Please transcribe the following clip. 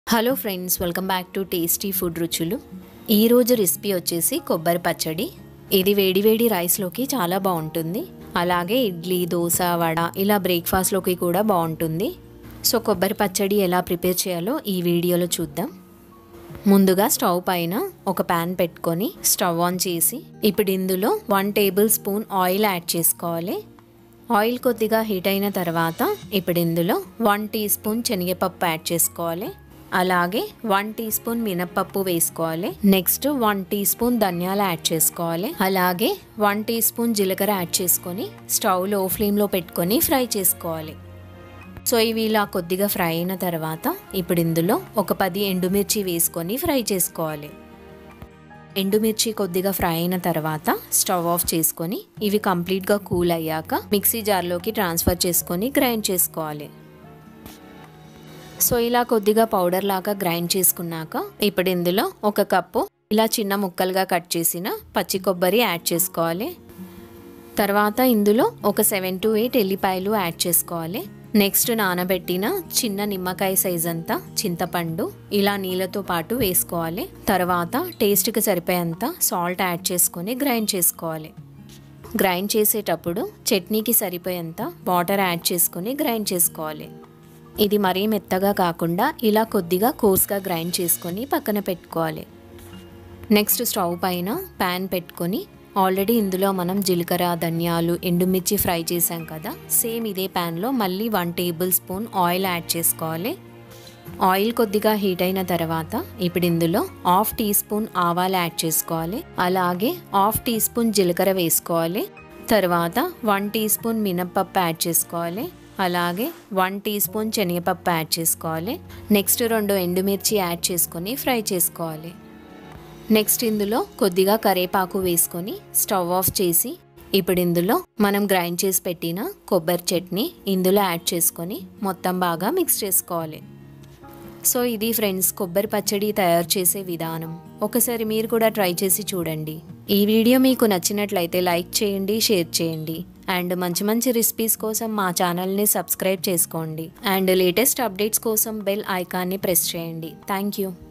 hello friends welcome back to tasty food రుచులు ఈరోజు recipe వచ్చేసి కొబ్బరి పచ్చడి ఇది వేడివేడి రైస్లోకి చాలా బాగుంటుంది అలాగే ఇడ్లీ దోశ వడ ఇలా బ్రేక్ఫాస్ట్లోకి కూడా బాగుంటుంది సో కొబ్బరి పచ్చడి ఎలా ప్రిపేర్ చేయాలో ఈ వీడియోలో చూద్దాం ముందుగా స్టవ్ పైన ఒక ప్యాన్ పెట్టుకొని స్టవ్ ఆన్ చేసి ఇప్పుడు ఇందులో one tablespoon oil add చేసుకోవాలి ఆయిల్ కొద్దిగా హీట్ అయిన తర్వాత ఇప్పుడు ఇందులో వన్ టీ స్పూన్ శనగపప్పు యాడ్ చేసుకోవాలి అలాగే వన్ టీ స్పూన్ మినప్పప్పు వేసుకోవాలి నెక్స్ట్ వన్ టీ స్పూన్ ధనియాలు యాడ్ చేసుకోవాలి అలాగే వన్ టీ స్పూన్ జీలకర్ర యాడ్ చేసుకొని స్టవ్ లో ఫ్లేమ్లో పెట్టుకొని ఫ్రై చేసుకోవాలి సో ఇవి ఇలా కొద్దిగా ఫ్రై అయిన తర్వాత ఇప్పుడు ఇందులో ఒక పది ఎండుమిర్చి వేసుకొని ఫ్రై చేసుకోవాలి ఎండుమిర్చి కొద్దిగా ఫ్రై అయిన తర్వాత స్టవ్ ఆఫ్ చేసుకొని ఇవి కంప్లీట్గా కూల్ అయ్యాక మిక్సీ జార్లోకి ట్రాన్స్ఫర్ చేసుకొని గ్రైండ్ చేసుకోవాలి సో ఇలా కొద్దిగా పౌడర్ లాగా గ్రైండ్ చేసుకున్నాక ఇప్పుడు ఇందులో ఒక కప్పు ఇలా చిన్న ముక్కలుగా కట్ చేసిన పచ్చి కొబ్బరి యాడ్ చేసుకోవాలి తర్వాత ఇందులో ఒక సెవెన్ టు ఎయిట్ ఎల్లిపాయలు యాడ్ చేసుకోవాలి నెక్స్ట్ నానబెట్టిన చిన్న నిమ్మకాయ సైజ్ అంతా చింతపండు ఇలా నీళ్ళతో పాటు వేసుకోవాలి తర్వాత టేస్ట్కి సరిపోయేంత సాల్ట్ యాడ్ చేసుకొని గ్రైండ్ చేసుకోవాలి గ్రైండ్ చేసేటప్పుడు చట్నీకి సరిపోయేంత వాటర్ యాడ్ చేసుకొని గ్రైండ్ చేసుకోవాలి ఇది మరీ మెత్తగా కాకుండా ఇలా కొద్దిగా కోర్స్గా గ్రైండ్ చేసుకొని పక్కన పెట్టుకోవాలి నెక్స్ట్ స్టవ్ పైన ప్యాన్ పెట్టుకొని ఆల్రెడీ ఇందులో మనం జీలకర్ర ధనియాలు ఎండుమిర్చి ఫ్రై చేసాం కదా సేమ్ ఇదే ప్యాన్లో మళ్ళీ one tablespoon oil add చేసుకోవాలి ఆయిల్ కొద్దిగా హీట్ అయిన తర్వాత ఇప్పుడు ఇందులో హాఫ్ టీ స్పూన్ ఆవాలు యాడ్ చేసుకోవాలి అలాగే హాఫ్ టీ స్పూన్ జీలకర్ర వేసుకోవాలి తర్వాత వన్ టీ స్పూన్ మినప్పప్పు యాడ్ చేసుకోవాలి అలాగే వన్ టీ స్పూన్ శనగపప్పు యాడ్ చేసుకోవాలి నెక్స్ట్ రెండు ఎండుమిర్చి యాడ్ చేసుకొని ఫ్రై చేసుకోవాలి నెక్స్ట్ ఇందులో కొద్దిగా కరేపాకు వేసుకొని స్టవ్ ఆఫ్ చేసి ఇప్పుడు ఇందులో మనం గ్రైండ్ చేసి పెట్టిన కొబ్బరి చట్నీ ఇందులో యాడ్ చేసుకొని మొత్తం బాగా మిక్స్ చేసుకోవాలి సో ఇది ఫ్రెండ్స్ కొబ్బరి పచ్చడి తయారు చేసే విధానం ఒకసారి మీరు కూడా ట్రై చేసి చూడండి ఈ వీడియో మీకు నచ్చినట్లయితే లైక్ చేయండి షేర్ చేయండి అండ్ మంచి మంచి రెసిపీస్ కోసం మా ఛానల్ని సబ్స్క్రైబ్ చేసుకోండి అండ్ లేటెస్ట్ అప్డేట్స్ కోసం బెల్ ఐకాన్ని ప్రెస్ చేయండి థ్యాంక్ యూ